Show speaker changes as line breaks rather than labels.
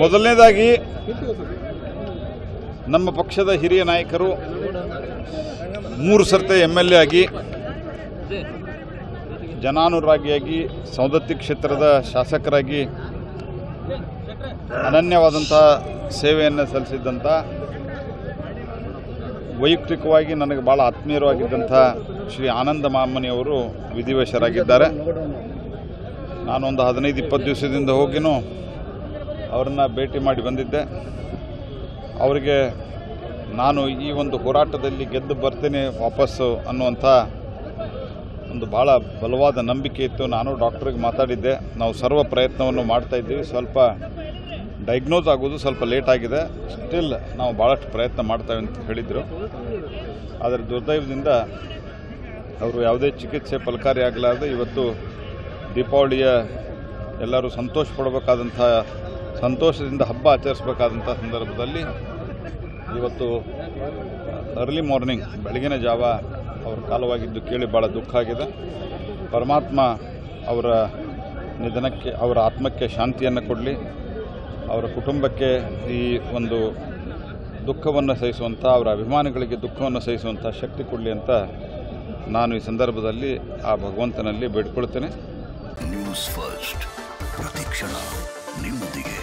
ಮೊದಲನೇದಾಗಿ ನಮ್ಮ ಪಕ್ಷದ ಹಿರಿಯ ನಾಯಕರು ಮೂರು ಸರ್ತೆ ಎಮ್ ಎಲ್ ಎ ಆಗಿ ಜನಾನುರಾಗಿಯಾಗಿ ಸೌದತ್ತಿ ಕ್ಷೇತ್ರದ ಶಾಸಕರಾಗಿ ಅನನ್ಯವಾದಂಥ ಸೇವೆಯನ್ನು ಸಲ್ಲಿಸಿದ್ದಂಥ ವೈಯಕ್ತಿಕವಾಗಿ ನನಗೆ ಭಾಳ ಆತ್ಮೀಯರಾಗಿದ್ದಂಥ ಶ್ರೀ ಆನಂದ ಮಾಮನಿಯವರು ವಿಧಿವಶರಾಗಿದ್ದಾರೆ ನಾನೊಂದು ಹದಿನೈದು ಇಪ್ಪತ್ತು ದಿವಸದಿಂದ ಹೋಗಿನೂ ಅವರನ್ನು ಭೇಟಿ ಮಾಡಿ ಬಂದಿದ್ದೆ ಅವರಿಗೆ ನಾನು ಈ ಒಂದು ಹೋರಾಟದಲ್ಲಿ ಗೆದ್ದು ಬರ್ತೇನೆ ವಾಪಸ್ಸು ಅನ್ನುವಂಥ ಒಂದು ಭಾಳ ಬಲವಾದ ನಂಬಿಕೆ ಇತ್ತು ನಾನು ಡಾಕ್ಟ್ರಿಗೆ ಮಾತಾಡಿದ್ದೆ ನಾವು ಸರ್ವ ಪ್ರಯತ್ನವನ್ನು ಮಾಡ್ತಾ ಇದ್ದೀವಿ ಸ್ವಲ್ಪ ಡೈಗ್ನೋಸ್ ಆಗೋದು ಸ್ವಲ್ಪ ಲೇಟ್ ಆಗಿದೆ ಸ್ಟಿಲ್ ನಾವು ಭಾಳಷ್ಟು ಪ್ರಯತ್ನ ಮಾಡ್ತೇವೆ ಅಂತ ಹೇಳಿದರು ಆದರೆ ದುರ್ದೈವದಿಂದ ಅವರು ಯಾವುದೇ ಚಿಕಿತ್ಸೆ ಫಲಕಾರಿ ಆಗಲಾರದೆ ಇವತ್ತು ದೀಪಾವಳಿಯ ಎಲ್ಲರೂ ಸಂತೋಷ ಪಡಬೇಕಾದಂಥ ಸಂತೋಷದಿಂದ ಹಬ್ಬ ಆಚರಿಸಬೇಕಾದಂಥ ಸಂದರ್ಭದಲ್ಲಿ ಇವತ್ತು ಅರ್ಲಿ ಮಾರ್ನಿಂಗ್ ಬೆಳಗಿನ ಜಾವ ಅವರ ಕಾಲವಾಗಿದ್ದು ಕೇಳಿ ಭಾಳ ದುಃಖ ಆಗಿದೆ ಪರಮಾತ್ಮ ಅವರ ನಿಧನಕ್ಕೆ ಅವರ ಆತ್ಮಕ್ಕೆ ಶಾಂತಿಯನ್ನು ಕೊಡಲಿ ಅವರ ಕುಟುಂಬಕ್ಕೆ ಈ ಒಂದು ದುಃಖವನ್ನು ಸಹಿಸುವಂಥ ಅವರ ಅಭಿಮಾನಿಗಳಿಗೆ ದುಃಖವನ್ನು ಸಹಿಸುವಂಥ ಶಕ್ತಿ ಕೊಡಲಿ ಅಂತ ನಾನು ಈ ಸಂದರ್ಭದಲ್ಲಿ ಆ ಭಗವಂತನಲ್ಲಿ ಬೇಡ್ಕೊಳ್ತೇನೆ
ನ್ಯೂಸ್ ಫಸ್ಟ್ ಪ್ರತಿಕ್ಷಣ ನಿಮ್ಮೊಂದಿಗೆ